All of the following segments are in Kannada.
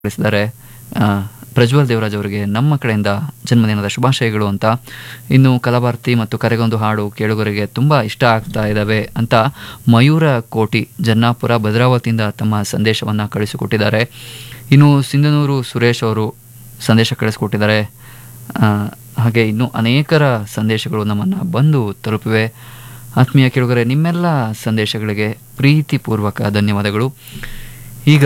ತಿಳಿಸಿದ್ದಾರೆ ಆ, ಪ್ರಜ್ವಲ್ ದೇವರಾಜ್ ಅವರಿಗೆ ನಮ್ಮ ಕಡೆಯಿಂದ ಜನ್ಮದಿನದ ಶುಭಾಶಯಗಳು ಅಂತ ಇನ್ನು ಕಲಾಭಾರತಿ ಮತ್ತು ಕರೆಗೊಂದು ಹಾಡು ಕೇಳುಗರಿಗೆ ತುಂಬ ಇಷ್ಟ ಆಗ್ತಾ ಇದ್ದಾವೆ ಅಂತ ಮಯೂರ ಕೋಟಿ ಜನ್ನಾಪುರ ಭದ್ರಾವತಿಯಿಂದ ತಮ್ಮ ಸಂದೇಶವನ್ನು ಕಳಿಸಿಕೊಟ್ಟಿದ್ದಾರೆ ಇನ್ನು ಸಿಂಧನೂರು ಸುರೇಶ್ ಅವರು ಸಂದೇಶ ಕಳಿಸಿಕೊಟ್ಟಿದ್ದಾರೆ ಆ, ಹಾಗೆ ಇನ್ನು ಅನೇಕರ ಸಂದೇಶಗಳು ನಮ್ಮನ್ನು ಬಂದು ತಲುಪಿವೆ ಆತ್ಮೀಯ ಕೇಳುಗರೆ ನಿಮ್ಮೆಲ್ಲ ಸಂದೇಶಗಳಿಗೆ ಪ್ರೀತಿಪೂರ್ವಕ ಧನ್ಯವಾದಗಳು ಈಗ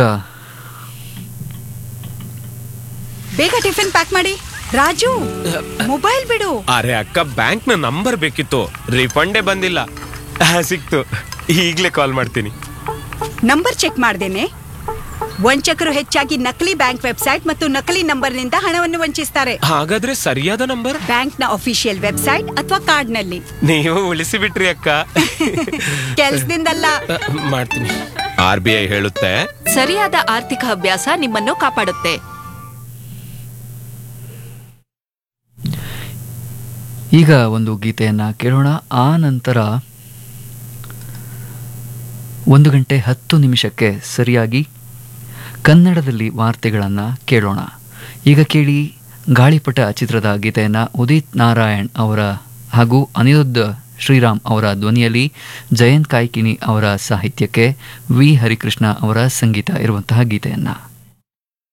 ಬೇಗ ಟಿಫಿನ್ ಪ್ಯಾಕ್ ಮಾಡಿ ರಾಜು ಮೊಬೈಲ್ ಬಿಡು ಅರೆ ಅಕ್ಕ ಬ್ಯಾಂಕ್ ನ ನಂಬರ್ ಬೇಕಿತ್ತು ರಿಫಂಡೇ ಬಂದಿಲ್ಲ ಆ, ಸಿಕ್ತು ಈಗ್ಲೇ ಕಾಲ್ ಮಾಡ್ತೀನಿ ನಂಬರ್ ಚೆಕ್ ಮಾಡ್ದೇನೆ ವಂಚಕರು ಹೆಚ್ಚಾಗಿ ನಕಲಿ ಬ್ಯಾಂಕ್ ವೆಬ್ಸೈಟ್ ಮತ್ತು ನಕಲಿ ನಂಬರ್ನಿಂದ ಹಣವನ್ನು ವಂಚಿಸ್ತಾರೆ ಹಾಗಾದ್ರೆ ಸರಿಯಾದ ನಂಬರ್ ಬ್ಯಾಂಕ್ನ ಅಫಿಷಿಯಲ್ ವೆಬ್ಸೈಟ್ ಅಥವಾ ಕಾರ್ಡ್ನಲ್ಲಿ ನೀವು ಉಳಿಸಿ ಬಿಟ್ರಿ ಅಕ್ಕ ಕೆಲ್ಸದಿಂದಲ್ಲ ಆ, ಮಾಡ್ತೀನಿ ಆರ್ ಬಿ ಐ ಹೇಳುತ್ತೆ ಸರಿಯಾದ ಆರ್ಥಿಕ ಅಭ್ಯಾಸ ನಿಮ್ಮನ್ನು ಕಾಪಾಡುತ್ತೆ ಈಗ ಒಂದು ಗೀತೆಯನ್ನು ಕೇಳೋಣ ಆ ನಂತರ ಒಂದು ಗಂಟೆ ಹತ್ತು ನಿಮಿಷಕ್ಕೆ ಸರಿಯಾಗಿ ಕನ್ನಡದಲ್ಲಿ ವಾರ್ತೆಗಳನ್ನು ಕೇಳೋಣ ಈಗ ಕೇಳಿ ಗಾಳಿಪಟ ಚಿತ್ರದ ಗೀತೆಯನ್ನು ಉದಿತ್ ನಾರಾಯಣ್ ಅವರ ಹಾಗೂ ಅನಿರುದ್ಧ ಶ್ರೀರಾಮ್ ಅವರ ಧ್ವನಿಯಲ್ಲಿ ಜಯಂತ್ ಕಾಯ್ಕಿಣಿ ಅವರ ಸಾಹಿತ್ಯಕ್ಕೆ ವಿ ಹರಿಕೃಷ್ಣ ಅವರ ಸಂಗೀತ ಇರುವಂತಹ ಗೀತೆಯನ್ನು